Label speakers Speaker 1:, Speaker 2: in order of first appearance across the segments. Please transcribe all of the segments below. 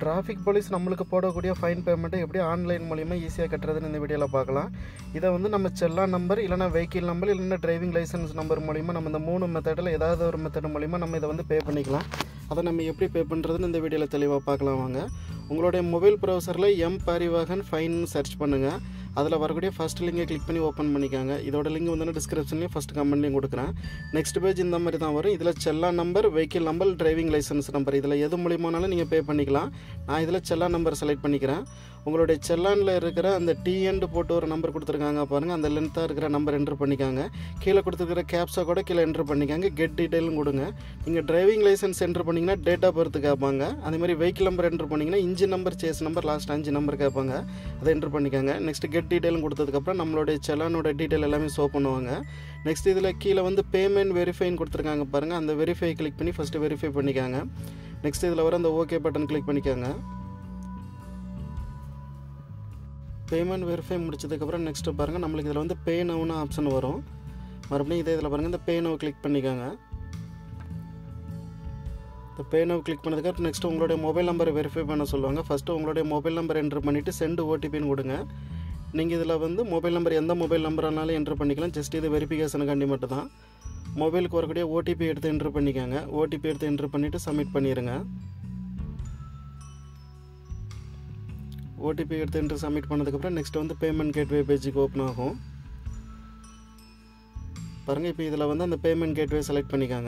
Speaker 1: traffic police நம்மளுக்கு போடக்கூடிய fine பேமெண்ட்டை எப்படி ஆன்லைன் மூலிமா ஈஸியாக கட்டுறதுன்னு இந்த வீடியோவில் பார்க்கலாம் இதை வந்து நம்ம செல்லா நம்பர் இல்லைனா வெஹிக்கிள் நம்பர் இல்லைன்னா டிரைவிங் லைசன்ஸ் நம்பர் மூலிமா நம்ம இந்த மூணு மெத்தடில் ஏதாவது ஒரு மெத்தட் மூலிமா நம்ம இதை வந்து பே பண்ணிக்கலாம் அதை நம்ம எப்படி பே பண்ணுறதுன்னு இந்த வீடியோவில் தெளிவாக பார்க்கலாம் வாங்க உங்களுடைய மொபைல் ப்ரௌசரில் எம் பரிவாகன் ஃபைன் சர்ச் பண்ணுங்கள் அதில் வரக்கூடிய ஃபஸ்ட் லிங்கை கிளிக் பண்ணி ஓப்பன் பண்ணிக்காங்க இதோட லிங்க் வந்து டிஸ்கிரிப்ஷன்லேயும் ஃபஸ்ட் கமெண்ட்லையும் கொடுக்குறேன் நெக்ஸ்ட் பேஜ் இந்த மாதிரி தான் வரும் இதில் challan number vehicle number driving licence number இதில் எது மூலியமானாலும் நீங்கள் பே பண்ணிக்கலாம் நான் இதில் செல்லா நம்பர் செலக்ட் பண்ணிக்கிறேன் உங்களுடைய செல்லானில் இருக்கிற அந்த டிஎன்டு போட்டு ஒரு நம்பர் கொடுத்துருக்காங்க பாருங்கள் அந்த லென்த்தாக இருக்கிற நம்பர் என்ட்ரு பண்ணிக்காங்க கீழே கொடுத்துருக்கிற கேப்ஸை கூட கீழே என்ட்ரு பண்ணிக்காங்க கெட் டீட்டெயிலும் கொடுங்க நீங்கள் டிரைவிங் லைசன்ஸ் என்ட்ரு பண்ணிங்கன்னா டேட் ஆஃப் பர்த் கேட்பாங்க அதே மாதிரி வெஹிக்கிள் நம்பர் என்ட்ரு பண்ணிங்கன்னா engine number chassis number last அஞ்சு நம்பர் கேட்பாங்க அதை என்ட்ரு பண்ணிக்காங்க நெக்ஸ்ட் கெட் டீட்டெயிலும் கொடுத்ததுக்கப்புறம் நம்மளுடைய செலானோட டீட்டெயில் எல்லாமே ஷோ பண்ணுவாங்க நெக்ஸ்ட் இதில் கீழே வந்து பேமெண்ட் வெரிஃபைன்னு கொடுத்துருக்காங்க பாருங்கள் அந்த வெரிஃபை கிளிக் பண்ணி ஃபஸ்ட்டு வெரிஃபை பண்ணிக்காங்க நெக்ஸ்ட் இதில் வர அந்த ஓகே பட்டன் கிளிக் பண்ணிக்காங்க பேமெண்ட் வெரிஃபை முடிச்சதுக்கப்புறம் நெக்ஸ்ட்டு பாருங்கள் நம்மளுக்கு இதில் வந்து பே நவுன்னு ஆப்ஷன் வரும் மறுபடியும் இதே இதில் பாருங்கள் இந்த பே நவ் கிளிக் பண்ணிக்கோங்க இந்த பே நவ் கிளிக் பண்ணதுக்கப்புறம் நெக்ஸ்ட்டு உங்களுடைய மொபைல் நம்பரை வெரிஃபை பண்ண சொல்லுவாங்க ஃபஸ்ட்டு உங்களுடைய மொபைல் நம்பர் என்ட்ரு பண்ணிவிட்டு சென்ட் ஓடிபின்னு கொடுங்க நீங்கள் இதில் வந்து மொபைல் நம்பர் எந்த மொபைல் நம்பரானாலும் என்ட்ரு பண்ணிக்கலாம் ஜஸ்ட் இது வெரிஃபிகேஷனுக்காண்டி மட்டும் தான் மொபைலுக்கு வரக்கூடிய ஓடிபி எடுத்து என்ட்ரு பண்ணிக்கோங்க ஓடிபி எடுத்து என்ட்ரு பண்ணிவிட்டு சப்மிட் பண்ணிடுங்க ஓடிபி எடுத்து என்ட்ரு சப்மிட் பண்ணதுக்கப்புறம் நெக்ஸ்ட் வந்து பேமெண்ட் கேட்வே பேஜுக்கு ஓப்பன் ஆகும் பாருங்கள் இப்போ இதில் வந்து அந்த பேமெண்ட் கேட்வே செலக்ட் பண்ணிக்காங்க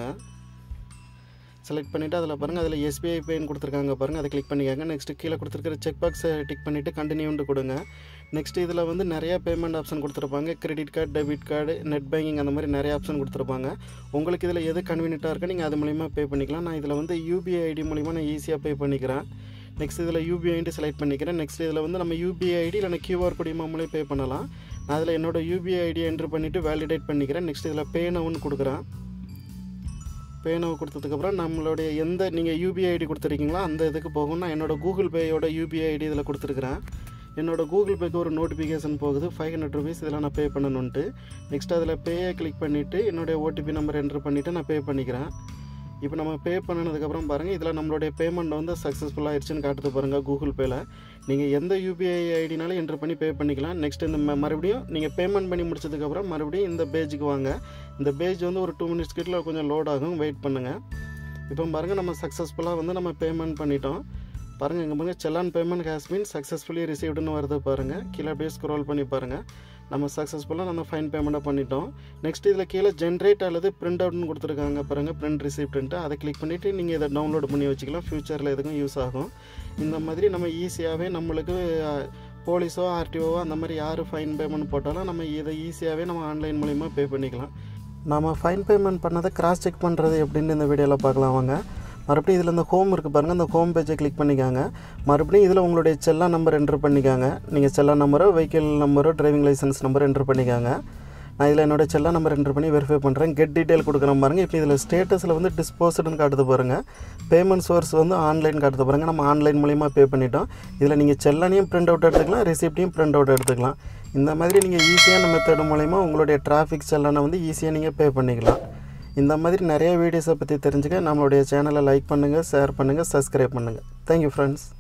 Speaker 1: செலக்ட் பண்ணிவிட்டு அதில் பாருங்கள் அதில் எஸ்பிஐ பேன்னு கொடுத்துருக்காங்க பாருங்கள் அதை கிளிக் பண்ணிக்காங்க நெக்ஸ்ட்டு கீழே கொடுத்துருக்கிற செக் பாக்ஸை டிக் பண்ணிவிட்டு கண்டினியூன்ட்டு கொடுங்க நெக்ஸ்ட் இதில் வந்து நிறையா பேமெண்ட் ஆப்ஷன் கொடுத்துருப்பாங்க credit card debit card net banking அந்த மாதிரி நிறைய ஆப்ஷன் கொடுத்துருப்பாங்க உங்களுக்கு இதில் எது கன்வீனியண்ட்டாக இருக்கோ நீங்கள் அது மூலிமா பே பண்ணிக்கலாம் நான் இதில் வந்து யூபிஐ ஐடி மூலிமா நான் ஈஸியாக பே பண்ணிக்கிறேன் நெக்ஸ்ட் இதில் யூபிஐ ஐடி செலக்ட் பண்ணிக்கிறேன் நெக்ஸ்ட் இதில் வந்து நம்ம யூபிஐ ஐடி இல்லைனா கியூஆர் கொடி மூலமே பே பண்ணலாம் நான் அதில் என்னோட யூபிஐ ஐடி என்ட்ரு பண்ணிவிட்டு வேலிடேட் பண்ணிக்கிறேன் நெக்ஸ்ட் இதில் பே நவுன்னு கொடுக்குறேன் பே நவ் கொடுத்ததுக்கப்புறம் நம்மளுடைய எந்த நீங்கள் யூபிஐ ஐடி கொடுத்துருக்கீங்களோ அந்த இதுக்கு போகும் நான் என்னோடய கூகுள் பேயோட யூபிஐ ஐடி இதில் கொடுத்துருக்குறேன் என்னோடய கூகுள் பேக்கு ஒரு நோட்டிஃபிகேஷன் போகுது ஃபைவ் ஹண்ட்ரட் ருபீஸ் இதில் நான் பே பண்ணணுன்ட்டு நெக்ஸ்ட் அதில் பேயை கிளிக் பண்ணிவிட்டு என்னுடைய ஓடிபி நம்பர் என்ட்ரு பண்ணிவிட்டு நான் பே பண்ணிக்கிறேன் இப்போ நம்ம பே பண்ணினதுக்கப்புறம் பாருங்கள் இதில் நம்மளுடைய பேமெண்ட் வந்து சக்ஸஸ்ஃபுல் ஆயிடுச்சுன்னு காட்டுது பாருங்கள் கூகுள் பேயில் நீங்கள் எந்த யூபிஐ ஐடினாலும் என்ட்ரு பண்ணி பே பண்ணிக்கலாம் நெக்ஸ்ட் இந்த ம- மறுபடியும் நீங்கள் பேமெண்ட் பண்ணி முடிச்சதுக்கப்புறம் மறுபடியும் இந்த பேஜுக்கு வாங்க இந்த பேஜ் வந்து ஒரு டூ மினிட்ஸ் கிட்ட கொஞ்சம் லோட் ஆகும் வெயிட் பண்ணுங்கள் இப்போ பாருங்கள் நம்ம சக்ஸஸ்ஃபுல்லாக வந்து நம்ம பேமெண்ட் பண்ணிட்டோம் பாருங்கள் இங்கே பாருங்கள் challan payment has been successfully ரிசீவ்டுன்னு வருது பாருங்கள் கீழே அப்படியே ஸ்க்ரோல் பண்ணி பாருங்கள் நம்ம சக்ஸஸ்ஃபுல்லாக நம்ம ஃபைன் பேமெண்ட்டை பண்ணிட்டோம் நெக்ஸ்ட் இதில் கீழே ஜென்ரேட் அல்லது பிரிண்ட் அவுட்னு கொடுத்துருக்காங்க பாருங்கள் பிரிண்ட் ரிசிப்ட்ன்ட்டு அதை கிளிக் பண்ணிவிட்டு நீங்கள் இதை டவுன்லோட் பண்ணி வச்சுக்கலாம் ஃப்யூச்சரில் எதுக்கும் யூஸ் ஆகும் இந்த மாதிரி நம்ம ஈஸியாகவே நம்மளுக்கு அஹ், போலீஸோ ஆர்டிஓவோ அந்த மாதிரி யார் ஃபைன் பேமெண்ட் போட்டாலும் நம்ம இதை ஈஸியாகவே நம்ம ஆன்லைன் மூலிமா பே பண்ணிக்கலாம் நம்ம ஃபைன் பேமெண்ட் பண்ணதை கிராஸ் செக் பண்ணுறது எப்படின்னு இந்த வீடியோவில் பார்க்கலாம் வாங்க மறுபடியும் இதில் இந்த ஹோம் இருக்குது பாருங்கள் அந்த ஹோம் பேஜை கிளிக் பண்ணிக்காங்க மறுபடியும் இதில் உங்களுடைய செல்லா நம்பர் என்ட்ரு பண்ணிக்காங்க நீங்கள் செல்லா நம்பரோ வெஹிக்கிள் நம்பரோ டிரைவிங் லைசன்ஸ் நம்பர் என்ட்ரு பண்ணிக்காங்க நான் இதில் என்னோட செல்லா நம்பர் என்ட்ரு பண்ணி வெரிஃபை பண்ணுறேன் கெட் டீட்டெயில் கொடுக்குறேன் பாருங்கள் இப்போ இதில் ஸ்டேட்டஸில் வந்து டிஸ்போஸ்டுன்னு காட்டுது பாருங்கள் பேமெண்ட் சோர்ஸ் வந்து ஆன்லைன் காட்டுது பாருங்கள் நம்ம ஆன்லைன் மூலிமா பே பண்ணிட்டோம் இதில் நீங்கள் செல்லானையும் பிரிண்ட் அவுட் எடுத்துக்கலாம் ரெசிப்டையும் பிரிண்ட் அவுட் எடுத்துக்கலாம் இந்த மாதிரி நீங்கள் ஈஸியான மெத்தட் மூலிமா உங்களுடைய டிராஃபிக் செல்லானை வந்து ஈஸியாக நீங்கள் பே பண்ணிக்கலாம் இந்த மாதிரி நிறைய வீடியோஸை பற்றி தெரிஞ்சுக்க நம்மளுடைய சேனலை லைக் பண்ணுங்கள் ஷேர் பண்ணுங்கள் சப்ஸ்கிரைப் பண்ணுங்கள் தேங்க்யூ ஃப்ரெண்ட்ஸ்